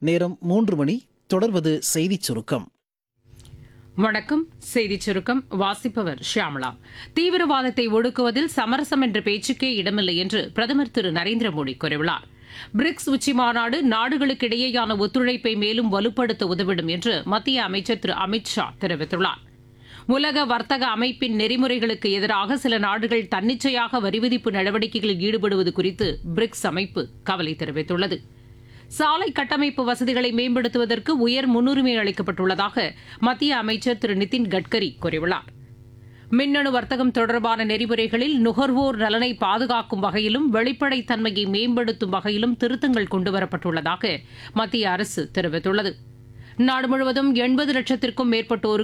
நேரம் மூன்று மணி தொடர்வது செய்திச் சுருக்கம் வணக்கம் செய்திச் சுருக்கம் வாசிப்பவர் ஷியாமளா தீவிரவாதத்தை ஒடுக்குவதில் சமரசம் என்ற பேச்சுக்கே இடமில்லை என்று பிரதமர் திரு நரேந்திர மோடி கூறியுள்ளார் பிரிக்ஸ் உச்சி மாநாடு நாடுகளுக்கிடையேயான ஒத்துழைப்பை மேலும் வலுப்படுத்த உதவிடும் என்று மத்திய அமைச்சர் திரு அமித் ஷா தெரிவித்துள்ளார் உலக வர்த்தக அமைப்பின் நெறிமுறைகளுக்கு எதிராக சில நாடுகள் தன்னிச்சையாக வரிவிதிப்பு நடவடிக்கைகளில் ஈடுபடுவது குறித்து பிரிக்ஸ் அமைப்பு கவலை தெரிவித்துள்ளது சாலை கட்டமைப்பு வசதிகளை மேம்படுத்துவதற்கு உயர் முன்னுரிமை அளிக்கப்பட்டுள்ளதாக மத்திய அமைச்சர் திரு நிதின் கட்கரி கூறியுள்ளார் மின்னணு வர்த்தகம் தொடர்பான நெறிமுறைகளில் நுகர்வோர் நலனை பாதுகாக்கும் வகையிலும் வெளிப்படைத்தன்மையை மேம்படுத்தும் வகையிலும் திருத்தங்கள் கொண்டுவரப்பட்டுள்ளதாக மத்திய அரசு தெரிவித்துள்ளது நாடு முழுவதும் எண்பது லட்சத்திற்கும் மேற்பட்டோருக்கு